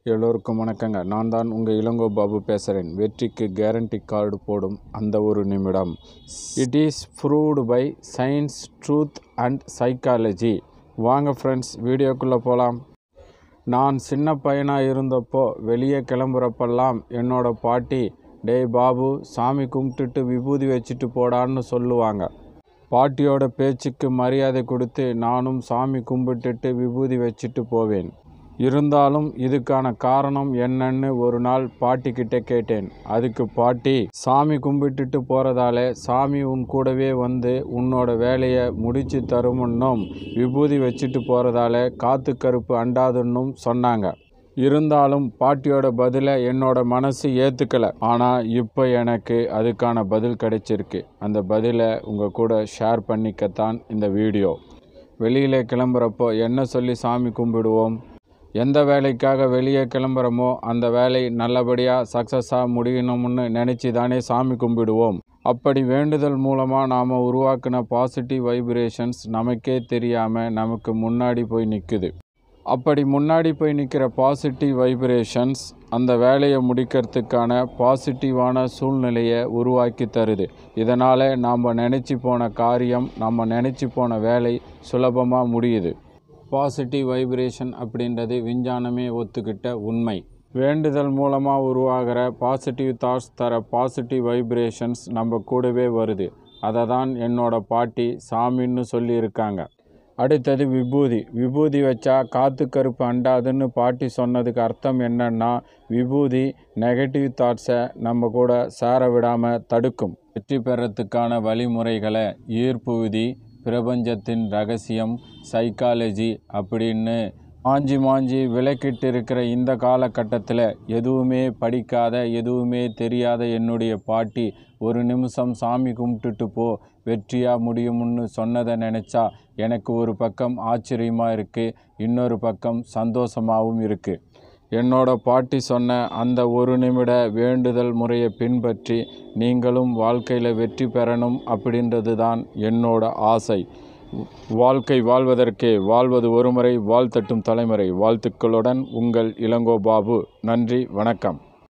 எல்லோருக்கும் வணக்கங்க நான் தான் உங்கள் இளங்கோ பாபு பேசுகிறேன் வெற்றிக்கு கேரண்டி கார்டு போடும் அந்த ஒரு நிமிடம் it is proved by science truth and psychology வாங்க ஃப்ரெண்ட்ஸ் வீடியோக்குள்ளே போகலாம் நான் சின்ன பையனாக இருந்தப்போ வெளியே கிளம்புறப்பெல்லாம் என்னோட பாட்டி டேய் பாபு சாமி கும்பிட்டுட்டு விபூதி வச்சுட்டு போடான்னு சொல்லுவாங்க பாட்டியோட பேச்சுக்கு மரியாதை கொடுத்து நானும் சாமி கும்பிட்டுட்டு விபூதி வச்சுட்டு போவேன் இருந்தாலும் இதுக்கான காரணம் என்னன்னு ஒரு நாள் பாட்டிக்கிட்ட கேட்டேன் அதுக்கு பாட்டி சாமி கும்பிட்டுட்டு போகிறதால சாமி உன் கூடவே வந்து உன்னோட வேலையை முடிச்சு தருமுன்னும் விபூதி வச்சுட்டு போகிறதால காத்து கருப்பு அண்டாதுன்னும் சொன்னாங்க இருந்தாலும் பாட்டியோட பதிலை என்னோட மனசு ஏற்றுக்கலை ஆனால் இப்போ எனக்கு அதுக்கான பதில் கிடைச்சிருக்கு அந்த பதிலை உங்கள் கூட ஷேர் பண்ணிக்கத்தான் இந்த வீடியோ வெளியில் கிளம்புறப்போ என்ன சொல்லி சாமி கும்பிடுவோம் எந்த வேலைக்காக வெளியே கிளம்புறோமோ அந்த வேலை நல்லபடியாக சக்ஸஸாக முடியணும்னு நினச்சி தானே சாமி கும்பிடுவோம் அப்படி வேண்டுதல் மூலமாக நாம் உருவாக்கின பாசிட்டிவ் வைப்ரேஷன்ஸ் நமக்கே தெரியாமல் நமக்கு முன்னாடி போய் நிற்குது அப்படி முன்னாடி போய் நிற்கிற பாசிட்டிவ் வைப்ரேஷன்ஸ் அந்த வேலையை முடிக்கிறதுக்கான பாசிட்டிவான சூழ்நிலையை உருவாக்கி தருது இதனால் நாம் நினச்சி போன காரியம் நம்ம நினச்சி போன வேலை சுலபமாக முடியுது பாசிட்டிவ் வைப்ரேஷன் அப்படின்றது விஞ்ஞானமே ஒத்துக்கிட்ட உண்மை வேண்டுதல் மூலமாக உருவாகிற பாசிட்டிவ் தாட்ஸ் தர பாசிட்டிவ் வைப்ரேஷன்ஸ் நம்ம கூடவே வருது அதை தான் என்னோட பாட்டி சாமின்னு சொல்லியிருக்காங்க அடுத்தது விபூதி விபூதி வச்சா காத்து கருப்பு அண்டாதுன்னு பாட்டி சொன்னதுக்கு அர்த்தம் என்னன்னா விபூதி நெகட்டிவ் தாட்ஸை நம்ம கூட சேர விடாமல் தடுக்கும் வெற்றி பெறத்துக்கான வழிமுறைகளை ஈர்ப்பு விதி பிரபஞ்சத்தின் ரகசியம் சைக்காலஜி அப்படின்னு மாஞ்சி மாஞ்சி விளக்கிட்டு இருக்கிற இந்த காலகட்டத்தில் எதுவுமே படிக்காத எதுவுமே தெரியாத என்னுடைய பாட்டி ஒரு நிமிஷம் சாமி கும்பிட்டுட்டு போ வெற்றியாக முடியும்னு சொன்னதை நினச்சா எனக்கு ஒரு பக்கம் ஆச்சரியமாக இருக்குது இன்னொரு பக்கம் சந்தோஷமாகவும் இருக்குது என்னோட பாட்டி சொன்ன அந்த ஒரு நிமிட வேண்டுதல் முறையை பின்பற்றி நீங்களும் வாழ்க்கையில் வெற்றி பெறணும் அப்படின்றது தான் என்னோட ஆசை வாழ்க்கை வாழ்வதற்கே வாழ்வது ஒருமுறை வாழ்த்தட்டும் தலைமுறை வாழ்த்துக்களுடன் உங்கள் இளங்கோ பாபு நன்றி வணக்கம்